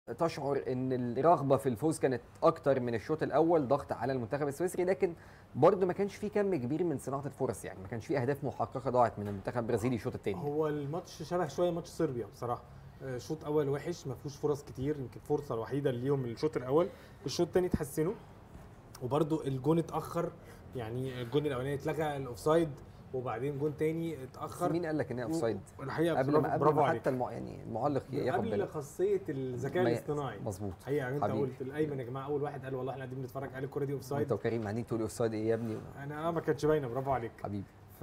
تشعر ان الرغبه في الفوز كانت اكتر من الشوط الاول ضغط على المنتخب السويسري لكن برضه ما كانش في كم كبير من صناعه الفرص يعني ما كانش في اهداف محققه ضاعت من المنتخب البرازيلي الشوط الثاني هو الماتش شبه شويه ماتش صربيا بصراحه آه، شوط اول وحش ما فيهوش فرص كتير يمكن الفرصه الوحيده اللي ليهم الشوط الاول الشوط الثاني اتحسنوا وبرده الجون اتاخر يعني الجون الاولاني اتلغى الاوفسايد وبعدين جون تاني اتاخر مين قال لك ان هي اوفسايد الحقيقه قبل ما برافو, قبل برافو ما عليك حتى المع... يعني المعلق ياخد قبل باله خاصيه الذكاء ما ي- الاصطناعي مظبوط حقيقه انت حبيبي. قلت الايمن يا جماعه اول واحد قال والله احنا قاعدين بنتفرج على الكوره دي انت اوفسايد وكريم قاعدين تقولوا اوفسايد ايه يا ابني انا اه ما كانتش باينه برافو عليك حبيبي ف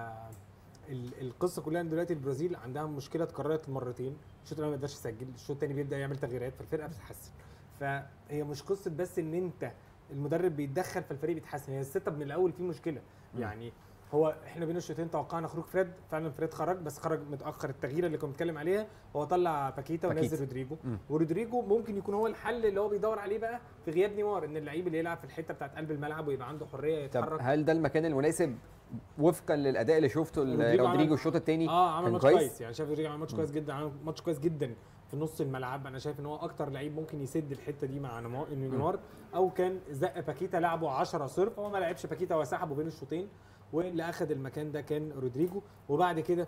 ال- القصه كلها ان دلوقتي البرازيل عندها مشكله اتكررت مرتين الشوط الاول ما يقدرش يسجل الشوط الثاني بيبدا يعمل تغييرات فالفرقه بتتحسن فهي مش قصه بس ان انت المدرب بيتدخل فالفريق بيتحسن هي السيت اب من الاول فيه مشكله مم. يعني هو احنا بين الشوطين توقعنا خروج فريد فعلا فريد خرج بس خرج متاخر التغيير اللي كنا بنتكلم عليها هو طلع باكيتا باكيتا. ونزل رودريجو مم. ورودريجو ممكن يكون هو الحل اللي هو بيدور عليه بقى في غياب نيمار ان اللعيب اللي يلعب في الحته بتاعت قلب الملعب ويبقى عنده حريه طب يتحرك هل ده المكان المناسب وفقا للاداء اللي شفته رودريجو لرودريجو عمل- الشوط الثاني اه عمل كان ماتش كويس؟ كويس, يعني شايف رودريجو عمل ماتش مم. كويس جدا عمل ماتش كويس جدا في نص الملعب انا شايف ان هو اكتر لعيب ممكن يسد الحته دي مع نيمار إن نيمار او كان زق باكيتا لعبه 10 صرف هو ما لعبش باكيتا وسحبه بين الشوطين واللي اخذ المكان ده كان رودريجو وبعد كده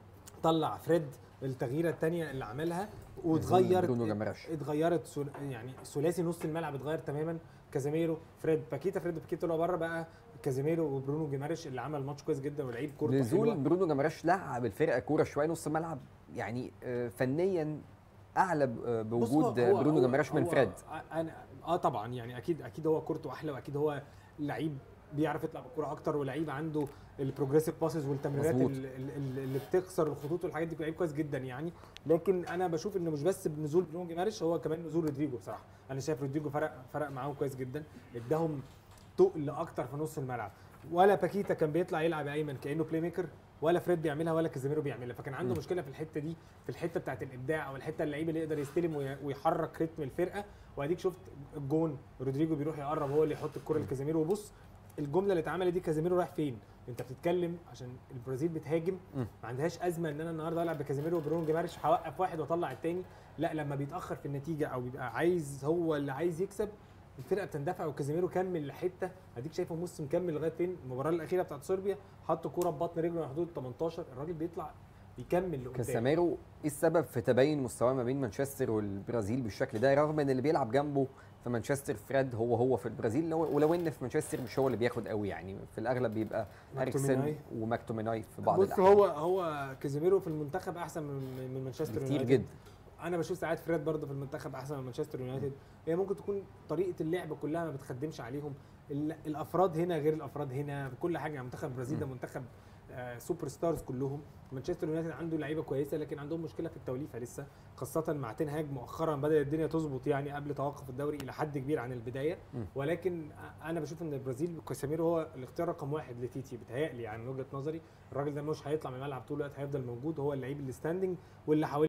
طلع فريد التغييره الثانيه اللي عملها واتغير برونو جمارش. اتغيرت سل... يعني ثلاثي نص الملعب اتغير تماما كازيميرو فريد باكيتا فريد باكيتا طلعوا بره بقى كازيميرو وبرونو جيماريش اللي عمل ماتش كويس جدا ولعيب كورته نزول حلوة. برونو جمارش لعب الفرقه كوره شويه نص الملعب يعني آه، فنيا اعلى ب- آه، بص، بوجود هو- هو- برونو هو- جمارش من هو- فريد انا اه طبعا يعني اكيد اكيد هو كورته احلى واكيد هو لعيب بيعرف يطلع بالكوره اكتر ولعيب عنده البروجريسيف باسز والتمريرات مظبوط. ال- ال- ال- اللي بتكسر الخطوط والحاجات دي لعيب كويس جدا يعني لكن انا بشوف انه مش بس بنزول برونو جيماريش هو كمان نزول رودريجو بصراحه انا شايف رودريجو فرق فرق معاهم كويس جدا اداهم تقل اكتر في نص الملعب ولا باكيتا كان بيطلع يلعب ايمن كانه بلاي ميكر ولا فريد بيعملها ولا كازيميرو بيعملها فكان عنده مم. مشكله في الحته دي في الحته بتاعت الابداع او الحته اللعيب اللي يقدر يستلم وي- ويحرك رتم الفرقه واديك شفت الجون رودريجو بيروح يقرب هو اللي يحط الكره لكازيميرو وبص الجمله اللي اتعملت دي كازيميرو رايح فين انت بتتكلم عشان البرازيل بتهاجم مم. ما عندهاش ازمه ان انا النهارده العب بكازيميرو وبرونو جيماريش هوقف واحد واطلع التاني لا لما بيتاخر في النتيجه او بيبقى عايز هو اللي عايز يكسب الفرقه بتندفع وكازيميرو كمل الحته اديك شايفه موسى مكمل لغايه فين المباراه الاخيره بتاعت صربيا حط كوره ببطن رجله من حدود 18 الراجل بيطلع يكمل لقدام كاساميرو ايه السبب في تباين مستواه ما بين مانشستر والبرازيل بالشكل ده رغم ان اللي بيلعب جنبه في مانشستر فريد هو هو في البرازيل لو- ولو ان في مانشستر مش هو اللي بياخد قوي يعني في الاغلب بيبقى اريكسن ماكتوميناي. وماكتوميناي في بعض بص الاحيان هو هو كازيميرو في المنتخب احسن من من مانشستر كتير يونايتد. جدا انا بشوف ساعات فريد برضه في المنتخب احسن من مانشستر يونايتد هي ممكن تكون طريقه اللعب كلها ما بتخدمش عليهم ال- الافراد هنا غير الافراد هنا في كل حاجه يعني منتخب البرازيل ده مم. منتخب آه سوبر ستارز كلهم مانشستر يونايتد عنده لعيبه كويسه لكن عندهم مشكله في التوليفه لسه خاصه مع تين هاج مؤخرا بدات الدنيا تظبط يعني قبل توقف الدوري الى حد كبير عن البدايه مم. ولكن انا بشوف ان البرازيل كاسيميرو هو الاختيار رقم واحد لتيتي بتهيألي يعني من وجهه نظري الراجل ده مش هيطلع من الملعب طول الوقت هيفضل موجود هو اللعيب اللي ستاندنج واللي حواليه